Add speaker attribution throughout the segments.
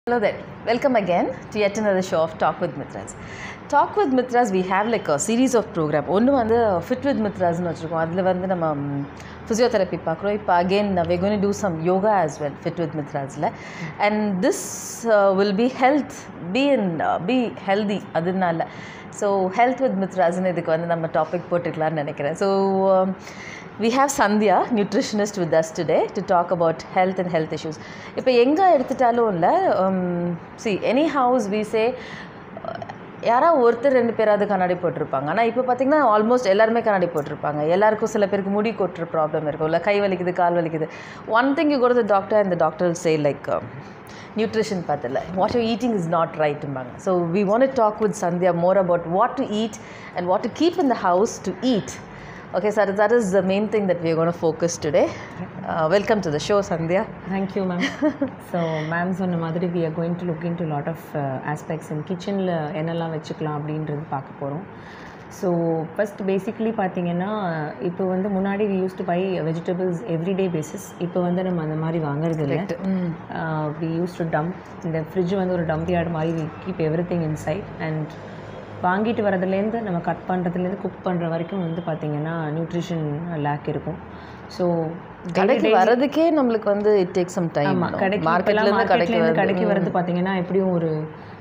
Speaker 1: Hello there. Welcome again to yet another show of Talk with Mithras. Talk with Mithras, we have like a series of program. ஒன்று வந்து fit with மித்ராஸ்னு வச்சுருக்கோம் அதில் வந்து நம்ம physiotherapy பார்க்குறோம் இப்போ again we gone to some yoga as well fit with மித்ராஸில் and this will be health be in be healthy அதனால ஸோ ஹெல்த் வித் மித்ராஸ்னு இதுக்கு வந்து நம்ம டாபிக் போட்டுக்கலாம்னு நினைக்கிறேன் so we have Sandhya, nutritionist with us today to talk about health and health issues. இப்போ எங்கே எடுத்துட்டாலும் இல்லை see any house we say யாராவது ஒருத்தர் ரெண்டு பேராவது கண்ணாடி போட்டிருப்பாங்க ஆனால் இப்போ பார்த்தீங்கன்னா ஆல்மோஸ்ட் எல்லாருமே கண்ணாடி போட்டிருப்பாங்க எல்லாருக்கும் சில பேருக்கு முடி கொட்டுற ப்ராப்ளம் இருக்கும் இல்லை கை வலிக்குது கால் வலிக்குது one thing you go to the doctor and the doctor will say like um, nutrition பார்த்தல what you eating is not ரைட்டும்பாங்க so we want to talk with Sandhya more about what to eat and what to keep in the house to eat Okay, sir, that is the main thing that we are going to focus today. Uh, welcome to the show, Sandhya.
Speaker 2: Thank you ma'am so ma'am சொன்ன மாதிரி we are going to look into lot of aspects in கிச்சனில் என்னெல்லாம் வச்சுக்கலாம் அப்படின்றது பார்க்க போகிறோம் so first basically பார்த்தீங்கன்னா இப்போ வந்து முன்னாடி we use to buy vegetables everyday basis இப்போ வந்து நம்ம அந்த மாதிரி வாங்குறது இல்லை வி யூஸ் டு டம்ப் இந்த ஃப்ரிட்ஜ் வந்து ஒரு டம்ப் யார்டு மாதிரி we keep everything inside and வாங்கிட்டு வரதுலேருந்து நம்ம கட் பண்ணுறதுலேருந்து குக் பண்ணுற வரைக்கும் வந்து பார்த்திங்கன்னா நியூட்ரிஷன் லேக் இருக்கும் ஸோ
Speaker 1: கடைக்கு வரதுக்கே நம்மளுக்கு வந்து இட் டேக் சம் டைம்
Speaker 2: ஆமாம் கடைக்கு
Speaker 1: மார்க்கெட்ல இருந்து கடைக்கு
Speaker 2: மார்க்கெட்லேருந்து கடைக்கு வரது பார்த்தீங்கன்னா எப்படியும் ஒரு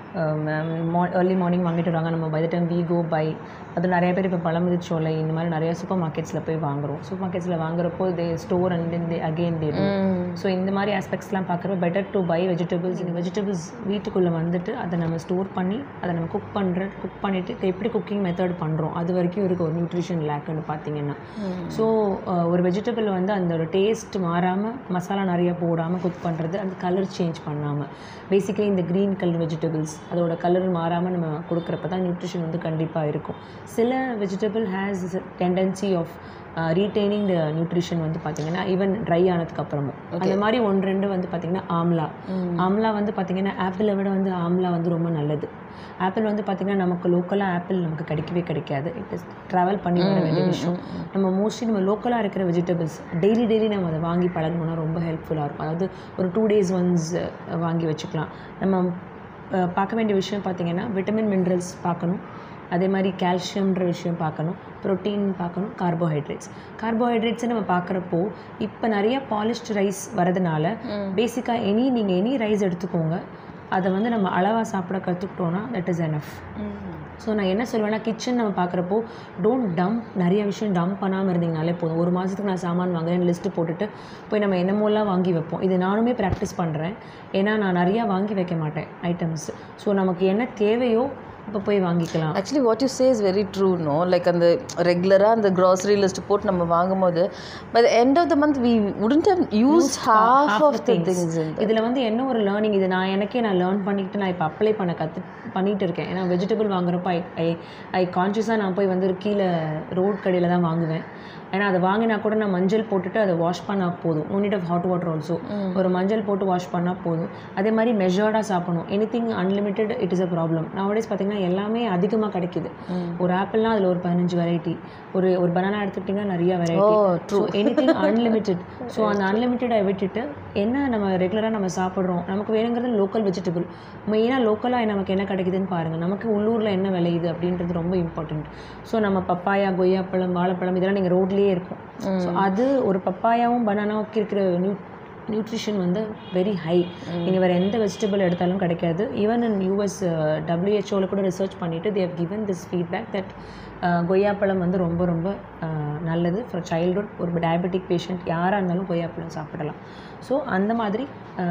Speaker 2: ஏர்லி மார்னிங் வாங்கிட்டு வருவாங்க நம்ம by the time we go buy அது நிறைய பேர் இப்போ பழமுதிர்ச்சோலை இந்த மாதிரி நிறைய சூப்பர் மார்க்கெட்ஸில் போய் வாங்குறோம் சூப்பர் மார்க்கெட்ஸில் வாங்குறப்போ they store and then they again they so இந்த மாதிரி ஆஸ்பெக்ட்ஸ்லாம் பார்க்குறப்ப பெட்டர் டு பை வெஜிடபிள்ஸ் இந்த வெஜிடபிள்ஸ் வீட்டுக்குள்ளே வந்துட்டு அதை நம்ம ஸ்டோர் பண்ணி அதை நம்ம குக் பண்ணுற குக் பண்ணிவிட்டு எப்படி குக்கிங் மெத்தட் பண்ணுறோம் அது வரைக்கும் இருக்க ஒரு நியூட்ரிஷன் லேக்குன்னு பார்த்தீங்கன்னா ஸோ ஒரு வெஜிடபிள் வந்து அந்த ஒரு டேஸ்ட் மாறாமல் மசாலா நிறைய போடாமல் குக் பண்ணுறது அந்த கலர் சேஞ்ச் பண்ணாமல் பேசிக்கலி இந்த க்ரீன் கலர் வெஜிடபிள்ஸ் அதோட கலர் மாறாமல் நம்ம கொடுக்குறப்ப தான் நியூட்ரிஷன் வந்து கண்டிப்பாக இருக்கும் சில vegetable has tendency of retaining the nutrition வந்து பார்த்தீங்கன்னா ஈவன் ட்ரை ஆனதுக்கு அப்புறமும் அந்த மாதிரி ஒன்று ரெண்டு வந்து பார்த்தீங்கன்னா ஆம்லா ஆம்லா வந்து பார்த்தீங்கன்னா ஆப்பிளை விட வந்து ஆம்லா வந்து ரொம்ப நல்லது ஆப்பிள் வந்து பார்த்திங்கன்னா நமக்கு லோக்கலாக ஆப்பிள் நமக்கு கிடைக்கவே கிடைக்காது இட் இஸ் ட்ராவல் பண்ணி வர வேண்டிய விஷயம் நம்ம மோஸ்ட்லி நம்ம லோக்கலாக இருக்கிற வெஜிடபிள்ஸ் டெய்லி டெய்லி நம்ம அதை வாங்கி பழகணும்னா ரொம்ப ஹெல்ப்ஃபுல்லாக இருக்கும் அதாவது ஒரு டூ டேஸ் ஒன்ஸ் வாங்கி வச்சுக்கலாம் நம்ம பார்க்க வேண்டிய விஷயம் பார்த்திங்கன்னா விட்டமின் மினரல்ஸ் பார்க்கணும் அதே மாதிரி கால்சியம்ன்ற விஷயம் பார்க்கணும் ப்ரோட்டீன் பார்க்கணும் கார்போஹைட்ரேட்ஸ் கார்போஹைட்ரேட்ஸை நம்ம பார்க்குறப்போ இப்போ நிறைய பாலிஷ்ட் ரைஸ் வரதுனால பேசிக்காக எனி நீங்கள் எனி ரைஸ் எடுத்துக்கோங்க அதை வந்து நம்ம அளவாக சாப்பிட கற்றுக்கிட்டோன்னா தட் இஸ் எனஃப் ஸோ நான் என்ன சொல்லுவேன்னா கிச்சன் நம்ம பார்க்குறப்போ டோன்ட் டம்ப் நிறைய விஷயம் டம்ப் பண்ணாமல் இருந்தீங்கனாலே போதும் ஒரு மாதத்துக்கு நான் சாமான் வாங்குறேன் லிஸ்ட்டு போட்டுட்டு போய் நம்ம என்னமோலாம் வாங்கி வைப்போம் இது நானுமே ப்ராக்டிஸ் பண்ணுறேன் ஏன்னா நான் நிறையா வாங்கி வைக்க மாட்டேன் ஐட்டம்ஸ் ஸோ நமக்கு என்ன தேவையோ இப்போ போய் வாங்கிக்கலாம்
Speaker 1: actually what you say is very true no like அந்த ரெகுலராக அந்த க்ராசரி லிஸ்ட் போட்டு நம்ம வாங்கும்போது by the end of the month we wouldn't have use half of the things
Speaker 2: இதில் வந்து என்ன ஒரு லேர்னிங் இது நான் எனக்கே நான் லேர்ன் பண்ணிக்கிட்டு நான் இப்போ அப்ளை பண்ண கற்று பண்ணிகிட்டு இருக்கேன் ஏன்னா வெஜிடபிள் வாங்குறப்ப ஐ ஐ ஐ கான்ஷியஸாக நான் போய் வந்து கீழே ரோட் கடையில் தான் வாங்குவேன் ஏன்னா அதை வாங்கினா கூட நான் மஞ்சள் போட்டுட்டு அதை வாஷ் பண்ணால் போதும் no need of hot water also ஒரு மஞ்சள் போட்டு வாஷ் பண்ணால் போதும் அதே மாதிரி மெஷர்டாக சாப்பிடணும் anything unlimited it is a problem nowadays பார்த்தீங்கன்னா எல்லாமே அதிகமாக கிடைக்குது ஒரு ஆப்பிள்னா அதில் ஒரு பதினஞ்சு வெரைட்டி ஒரு ஒரு பனானா எடுத்துக்கிட்டிங்கன்னா நிறைய variety so anything unlimited so அந்த அன்லிமிட்டடை விட்டுட்டு என்ன நம்ம ரெகுலராக நம்ம சாப்பிட்றோம் நமக்கு வேணுங்கிறது லோக்கல் வெஜிடபிள் மெயினாக லோக்கலாக நமக்கு என்ன கிடைக்குதுன்னு பாருங்கள் நமக்கு உள்ளூரில் என்ன விளையுது அப்படின்றது ரொம்ப இம்பார்ட்டண்ட் ஸோ நம்ம பப்பாயா கொய்யாப்பழம் வாழைப்பழம் இதெல்லாம் நீங்கள் ரோட்லேயே இருக்கும் ஸோ அது ஒரு பப்பாயாவும் பனானாவுக்கு இருக்கிற நியூ நியூட்ரிஷன் வந்து வெரி ஹை நீங்கள் வேறு எந்த வெஜிடபிள் எடுத்தாலும் கிடைக்காது ஈவன் இன் யூஎஸ் டபிள்யூஹெச்ஓவில் கூட ரிசர்ச் பண்ணிவிட்டு they given this feedback that கொய்யாப்பழம் வந்து ரொம்ப ரொம்ப நல்லது ஃபார் சைல்டுஹுட் ஒரு டயபெட்டிக் பேஷண்ட் யாராக இருந்தாலும் கொய்யாப்பழம் சாப்பிடலாம் ஸோ அந்த மாதிரி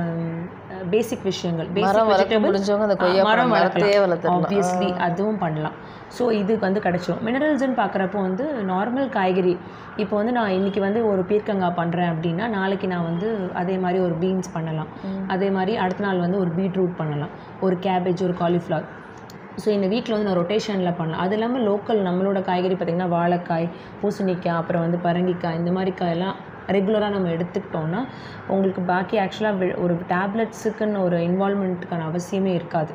Speaker 2: பேசிக் விஷயங்கள்
Speaker 1: மரம் வளர்க்க முடிஞ்சவங்க அந்த கொய்யாப்பழம் மரத்தையே வளர்த்துக்கலாம்
Speaker 2: ஆப்வியஸ்லி அதுவும் பண்ணலாம் ஸோ இது வந்து கிடச்சிரும் மினரல்ஸ்னு பார்க்குறப்போ வந்து நார்மல் காய்கறி இப்போ வந்து நான் இன்றைக்கி வந்து ஒரு பீர்க்கங்காய் பண்ணுறேன் அப்படின்னா நாளைக்கு நான் வந்து அதே மாதிரி ஒரு பீன்ஸ் பண்ணலாம் அதே மாதிரி அடுத்த நாள் வந்து ஒரு பீட்ரூட் பண்ணலாம் ஒரு கேபேஜ் ஒரு காலிஃப்ளவர் ஸோ இந்த வீட்டில் வந்து நான் ரொட்டேஷனில் பண்ணலாம் அது இல்லாமல் லோக்கல் நம்மளோட காய்கறி பார்த்திங்கன்னா வாழைக்காய் பூசணிக்காய் அப்புறம் வந்து பரங்கிக்காய் இந்த மாதிரி காயெல்லாம் ரெகுலராக நம்ம எடுத்துக்கிட்டோன்னா உங்களுக்கு பாக்கி ஆக்சுவலாக ஒரு டேப்லெட்ஸுக்குன்னு ஒரு இன்வால்மெண்ட்டுக்கான அவசியமே இருக்காது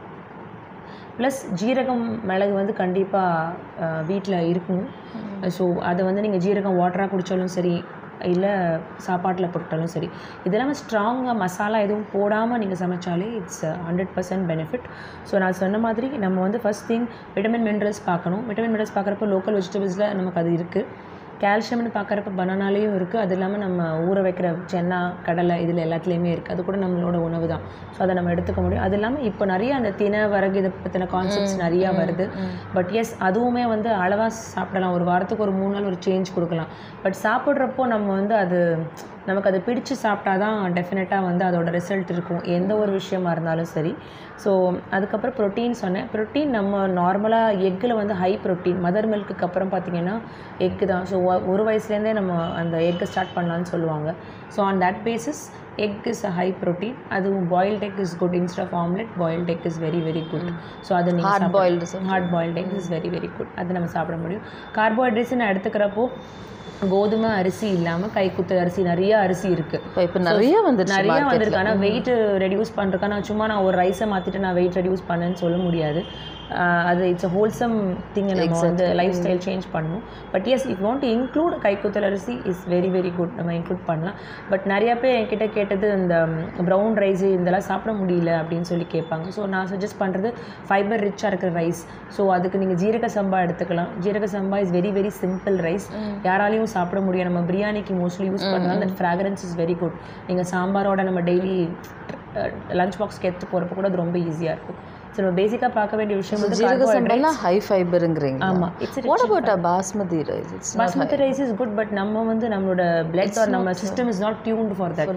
Speaker 2: ப்ளஸ் ஜீரகம் மிளகு வந்து கண்டிப்பாக வீட்டில் இருக்கணும் ஸோ அதை வந்து நீங்கள் ஜீரகம் வாட்டராக குடித்தாலும் சரி இல்லை சாப்பாட்டில் போட்டாலும் சரி இது இல்லாமல் ஸ்ட்ராங்காக மசாலா எதுவும் போடாமல் நீங்கள் சமைச்சாலே it's hundred percent benefit so நான் சொன்ன மாதிரி நம்ம வந்து ஃபஸ்ட் திங் விட்டமின் மினரல்ஸ் பார்க்கணும் விட்டமின் மினரல்ஸ் பார்க்குறப்ப லோக்கல் வெஜிடபிள்ஸில் நமக்கு அது இருக்குது கால்சியம்னு பார்க்குறப்ப பனானாலேயும் இருக்குது அது இல்லாமல் நம்ம ஊற வைக்கிற சென்னா கடலை இதில் எல்லாத்துலேயுமே இருக்குது அது கூட நம்மளோட உணவு தான் ஸோ அதை நம்ம எடுத்துக்க முடியும் அது இல்லாமல் இப்போ நிறைய அந்த தின வரகு இதை பற்றின கான்செப்ட்ஸ் நிறையா வருது பட் எஸ் அதுவுமே வந்து அளவாக சாப்பிடலாம் ஒரு வாரத்துக்கு ஒரு மூணு நாள் ஒரு சேஞ்ச் கொடுக்கலாம் பட் சாப்பிட்றப்போ நம்ம வந்து அது நமக்கு அது பிடிச்சு சாப்பிட்டா தான் டெஃபினட்டாக வந்து அதோட ரிசல்ட் இருக்கும் எந்த ஒரு விஷயமா இருந்தாலும் சரி ஸோ அதுக்கப்புறம் ப்ரோட்டீன் சொன்னேன் ப்ரோட்டீன் நம்ம நார்மலாக எக்கில் வந்து ஹை ப்ரோட்டீன் மதர் மில்க்குக்கு அப்புறம் பார்த்தீங்கன்னா எக்கு தான் ஸோ ஒரு வயசுலேருந்தே நம்ம அந்த எக்கை ஸ்டார்ட் பண்ணலான்னு சொல்லுவாங்க so on that basis egg is a high protein அதுவும் boiled egg is good instead of omelette boiled egg is very very good so அது நீங்கள்
Speaker 1: hard boiled
Speaker 2: hard boiled egg is very very good அது நம்ம சாப்பிட முடியும் carbohydrates நான் எடுத்துக்கிறப்போ கோதுமை அரிசி இல்லாமல் கைக்குத்து அரிசி நிறைய அரிசி இருக்குது
Speaker 1: இப்போ இப்போ நிறைய வந்துடுச்சு
Speaker 2: நிறைய
Speaker 1: market ல.
Speaker 2: வந்திருக்கு ஆனால் வெயிட் ரெடியூஸ் பண்ணுறதுக்கு நான் சும்மா நான் ஒரு ரைஸை மாற்றிட்டு நான் வெயிட் ரெடியூஸ் பண்ணேன்னு சொல்ல முடியாது ஆஹ் அது இட்ஸ் அ ஹோல்சம் திங் நம்ம வந்து லைஃப் ஸ்டைல் சேஞ்ச் பண்ணணும் but yes if want include கைக்குத்தல் அரிசி இஸ் வெரி வெரி குட் நம்ம இன்க்ளூட் பண்ணலாம் பட் நிறைய பேர் என்கிட்ட கேட்டது இந்த ப்ரௌன் ரைஸ் இதெல்லாம் சாப்பிட முடியல அப்படின்னு சொல்லி கேட்பாங்க ஸோ நான் சஜஸ்ட் பண்ணுறது ஃபைபர் ரிச்சாக இருக்கிற ரைஸ் ஸோ அதுக்கு நீங்கள் ஜீரக சம்பா எடுத்துக்கலாம் Jeeraga Samba is very very simple rice யாராலையும் சாப்பிட முடியும் நம்ம பிரியாணிக்கு மோஸ்ட்லி யூஸ் பண்ணலாம் that fragrance is very good நீங்கள் சாம்பாரோட நம்ம டெய்லி லஞ்ச் பாக்ஸ்க்கு எடுத்து போகிறப்ப கூட அது ரொம்ப ஈஸியாக இருக்கும் ஸோ நம்ம பேசிக்காக பார்க்க வேண்டிய விஷயம் வந்து
Speaker 1: ஜீரக
Speaker 2: carbohydrates.
Speaker 1: சம்பெல்லாம் ஹை ஃபைபருங்கிறீங்க
Speaker 2: ஆமா it's
Speaker 1: what about a basmati rice it's
Speaker 2: basmati rice is good but நம்ம வந்து நம்மளோட பிளட் ஆர் நம்ம system is not tuned for that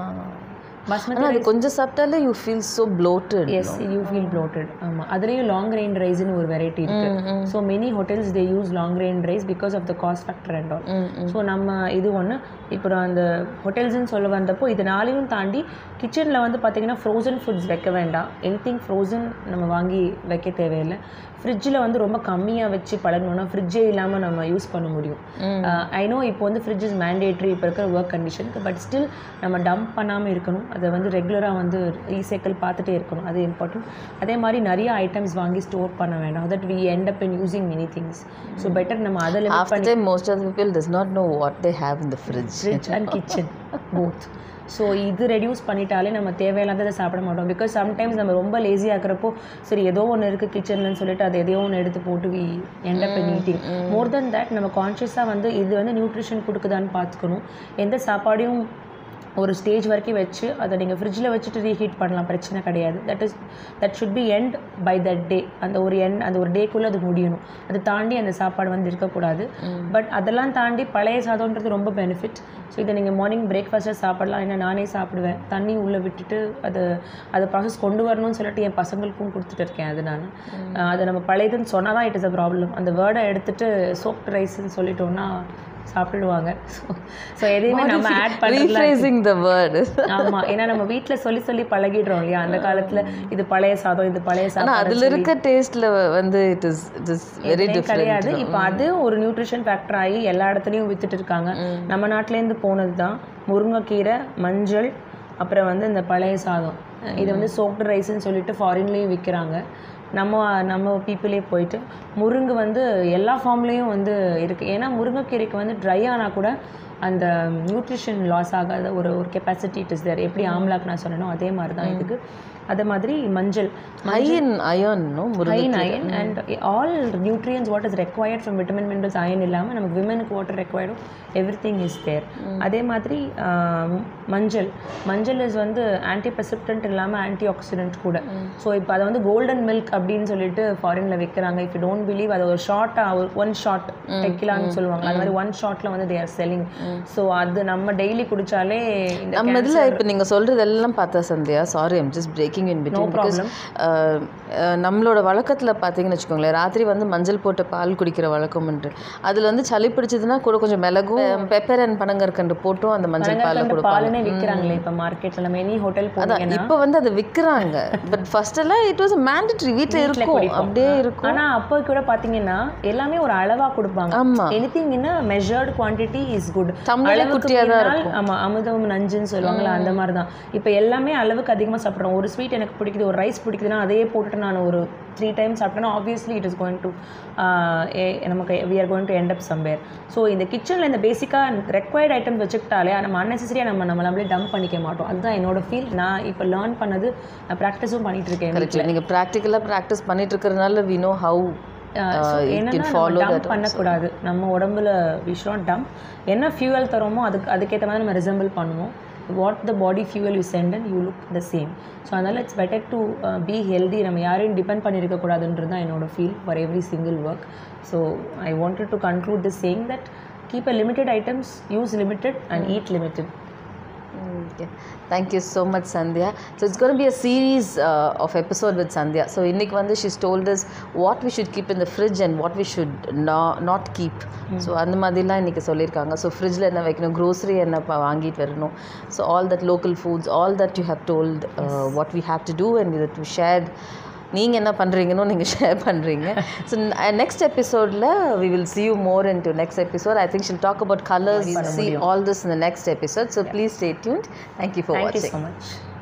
Speaker 2: basmati
Speaker 1: ஆனால் அது கொஞ்சம் சாப்பிட்டாலே you feel so bloated
Speaker 2: yes you feel bloated ஆமாம் அதுலேயும் லாங் ரெயின் ரைஸ்னு ஒரு வெரைட்டி இருக்கு so many hotels they use long grain rice because of the cost factor and all so நம்ம இது ஒன்று இப்போ நான் அந்த ஹோட்டல்ஸ்னு சொல்ல வந்தப்போ இது நாளையும் தாண்டி கிச்சனில் வந்து பார்த்தீங்கன்னா ஃப்ரோசன் ஃபுட்ஸ் வைக்க வேண்டாம் எனிதிங் ஃப்ரோசன் நம்ம வாங்கி வைக்க தேவையில்லை ஃப்ரிட்ஜில் வந்து ரொம்ப கம்மியாக வச்சு பழகணும்னா ஃப்ரிட்ஜே இல்லாமல் நம்ம யூஸ் பண்ண முடியும் ஐ நோ இப்போ வந்து ஃப்ரிட்ஜ் இஸ் மேண்டேட்ரி இப்போ இருக்கிற ஒர்க் கண்டிஷனுக்கு பட் ஸ்டில் நம்ம டம்ப் பண்ணாமல் இருக்கணும் அதை வந்து ரெகுலராக வந்து ரீசைக்கிள் பார்த்துட்டே இருக்கணும் அது இம்பார்ட்டன்ட் அதே மாதிரி நிறைய ஐட்டம்ஸ் வாங்கி ஸ்டோர் பண்ண வேண்டாம் that we end up in using many things so better நம்ம அதை limit
Speaker 1: Half the time, most of the people does not know what they have in the fridge.
Speaker 2: Fridge and kitchen both so இது reduce பண்ணிட்டாலே நம்ம தேவையில்லாததை சாப்பிட மாட்டோம் because sometimes நம்ம ரொம்ப லேசியாக இருக்கிறப்போ சரி ஏதோ ஒன்று இருக்குது கிச்சன்லன்னு சொல்லிட்டு அதை எதையோ ஒன்று எடுத்து போட்டு வி எண்ட் அப் மீட்டிங் மோர் தென் தட் நம்ம கான்ஷியஸாக வந்து இது வந்து நியூட்ரிஷன் கொடுக்குதான்னு பார்த்துக்கணும் எந்த சாப்பாடையும் ஒரு ஸ்டேஜ் வரைக்கும் வச்சு அதை நீங்கள் ஃப்ரிட்ஜில் வச்சுட்டு ரீஹீட் பண்ணலாம் பிரச்சனை கிடையாது that is that should be end by that day அந்த ஒரு எண்ட் அந்த ஒரு டேக்குள்ளே அது முடியணும் அதை தாண்டி அந்த சாப்பாடு வந்து இருக்கக்கூடாது பட் அதெல்லாம் தாண்டி பழைய சாதம்ன்றது ரொம்ப பெனிஃபிட் ஸோ இதை நீங்கள் மார்னிங் பிரேக்ஃபாஸ்ட்டாக சாப்பிடலாம் ஏன்னா நானே சாப்பிடுவேன் தண்ணி உள்ளே விட்டுட்டு அது அதை ப்ராசஸ் கொண்டு வரணும்னு சொல்லிட்டு என் பசங்களுக்கும் கொடுத்துட்டு இருக்கேன் அது நான் அஹ் அதை நம்ம பழையதுன்னு சொன்னால் தான் இட் இஸ் அ ப்ராப்ளம் அந்த வேர்டை எடுத்துட்டு சோப்ட் ரைஸ்ன்னு சொல்லிட்டோம்னா சாப்பிடுவாங்க ஸோ எதையுமே நம்ம ஆட் பண்ணுறதுல
Speaker 1: Rephrasing the word.
Speaker 2: ஆமா ஏன்னா நம்ம வீட்ல சொல்லி சொல்லி பழகிடுறோம் இல்லையா அந்த காலத்துல இது பழைய சாதம் இது பழைய
Speaker 1: ஆனா
Speaker 2: சாதம்
Speaker 1: அதுல இருக்க டேஸ்ட்ல வந்து it is it is very different
Speaker 2: கிடையாது இப்போ அது ஒரு நியூட்ரிஷன் ஃபேக்டர் ஆகி எல்லா இடத்துலையும் வித்துட்டு இருக்காங்க நம்ம நாட்டிலேருந்து போனது தான் முருங்கைக்கீரை மஞ்சள் அப்புறம் வந்து இந்த பழைய சாதம் இது வந்து சோப்டு ரைஸ்ன்னு சொல்லிட்டு ஃபாரின்லேயும் விற்கிறாங்க நம்ம நம்ம பீப்புளே போயிட்டு முருங்கு வந்து எல்லா ஃபார்ம்லேயும் வந்து இருக்குது ஏன்னா முருங்கைக்கீரைக்கு வந்து ட்ரை ஆனால் கூட அந்த நியூட்ரிஷன் லாஸ் ஆகாத ஒரு ஒரு கெப்பாசிட்டி இட் இஸ் தேர் எப்படி ஆம்லாக்கு நான் சொன்னேனோ அதே மாதிரி தான் இதுக்கு அதே மாதிரி மஞ்சள்
Speaker 1: high in iron no
Speaker 2: high in iron and all nutrients what is required from vitamin minerals iron இல்லாமல் நமக்கு விமனுக்கு வாட்டர் ரெக்வயர்டும் எவ்ரி திங் இஸ் தேர் அதே மாதிரி ஆம், மஞ்சள் மஞ்சள் இஸ் வந்து ஆன்டி பெசிப்டன்ட் இல்லாமல் ஆன்டி ஆக்சிடென்ட் கூட ஸோ இப்போ அதை வந்து கோல்டன் மில்க் அப்படின்னு சொல்லிட்டு ஃபாரினில் விற்கிறாங்க இஃப் யூ டோன்ட் பிலீவ் அதை ஒரு ஷார்ட்டாக ஒரு ஒன் ஷார்ட் டெக்கிலான்னு சொல்லுவாங்க அது மாதிரி ஒன் ஷார்ட்டில் வந்து தே ஆர் செல்லிங் ஸோ அது நம்ம டெய்லி குடிச்சாலே இந்த
Speaker 1: நம்ம இதில் இப்போ நீங்கள் சொல்கிறதெல்லாம் பார்த்தா Sandhya sorry I'm just breaking in between because நம்மளோட வழக்கத்தில் பார்த்தீங்கன்னு வச்சுக்கோங்களேன் ராத்திரி வந்து மஞ்சள் போட்ட பால் குடிக்கிற வழக்கம் உண்டு அதில் வந்து சளி பிடிச்சதுன்னா கூட கொஞ்சம் மிளகும் பெப்பர் அண்ட் பனங்கற்கண்டு போட்டும் அந்த மஞ்சள் பாலில்
Speaker 2: பனங்கற்கண்டு
Speaker 1: கொடுப்பாங்க
Speaker 2: பாலுனே விற்கிறாங்களே இப்போ மார்க்கெட்டில் நம்ம எனி ஹோட்டல் போனீங்கன்னா
Speaker 1: இப்போ வந்து அதை விற்கிறாங்க பட் ஃபர்ஸ்ட் எல்லாம் இட் வாஸ் மேண்டட்ரி வீட்டில் இருக்கும் அப்படியே இருக்கும்
Speaker 2: ஆனா அப்போ கூட பாத்தீங்கன்னா எல்லாமே ஒரு அளவா கொடுப்பாங்க
Speaker 1: ஆமா
Speaker 2: anything in measured quantity is good
Speaker 1: Tumbler
Speaker 2: அளவுக்கு
Speaker 1: குட்டியா தான்
Speaker 2: மீறினால்,
Speaker 1: இருக்கும்.
Speaker 2: ஆமா அமுதம் நஞ்சுன்னு சொல்லுவாங்கல்ல அந்த மாதிரி தான் இப்போ எல்லாமே அளவுக்கு அதிகமாக சாப்பிட்றோம் ஒரு ஸ்வீட் எனக்கு பிடிக்குது ஒரு ரைஸ் பிடிக்குதுன்னா அதையே போட்டுட்டு நான் ஒரு த்ரீ டைம்ஸ் சாப்பிட்டேன்னா obviously it is going to நமக்கு we are going to end up somewhere so இந்த கிச்சனில் இந்த பேசிக்காக ரெக்வயர்ட் ஐட்டம் வச்சுக்கிட்டாலே நம்ம அன்னெசரியாக நம்ம நம்ம நம்மளே டம்ப் பண்ணிக்க மாட்டோம் அதுதான் என்னோட ஃபீல் நான் இப்போ லேர்ன் பண்ணது நான் ப்ராக்டிஸும் பண்ணிட்டு இருக்கேன்
Speaker 1: கரெக்ட் நீங்கள் ப்ராக்டிக்கலாக ப்ராக்டிஸ் பண்ணிட்டு இருக்கிறதுனால வி நோ ஹவு
Speaker 2: என்னன்னா டம்ப் பண்ணக்கூடாது நம்ம உடம்புல வி ஷுட் டம்ப் என்ன ஃபியூவல் தரோமோ அதுக்கு அதுக்கேற்ற மாதிரி நம்ம ரிசம்பிள் பண்ணுவோம் what the body fuel you send and you look the same so அதனால் it's better to be healthy நம்ம யாரையும் டிபெண்ட் பண்ணியிருக்கக்கூடாதுன்றது தான் என்னோட feel for every single work so I wanted to conclude the saying that keep a limited items use limited and eat limited
Speaker 1: Okay. Thank you so much, Sandhya. So it's going to be a series uh, of episode with Sandhya. So இன்னைக்கு வந்து she's told us what we should keep in the fridge and what we should no, not keep. So அந்த மாதிரிலாம் இன்றைக்கி சொல்லியிருக்காங்க so ஃப்ரிட்ஜில் என்ன வைக்கணும் grocery என்ன ப- வாங்கிட்டு வரணும் so all that local foods all that you have told what we have to do and that we shared நீங்கள் என்ன பண்ணுறீங்கன்னு நீங்கள் ஷேர் பண்ணுறீங்க ஸோ நெக்ஸ்ட் எபிசோடில் we will see you more into next episode i think she'll talk about colors see all this in the next episode so please stay tuned thank you for
Speaker 2: thank you
Speaker 1: watching
Speaker 2: so much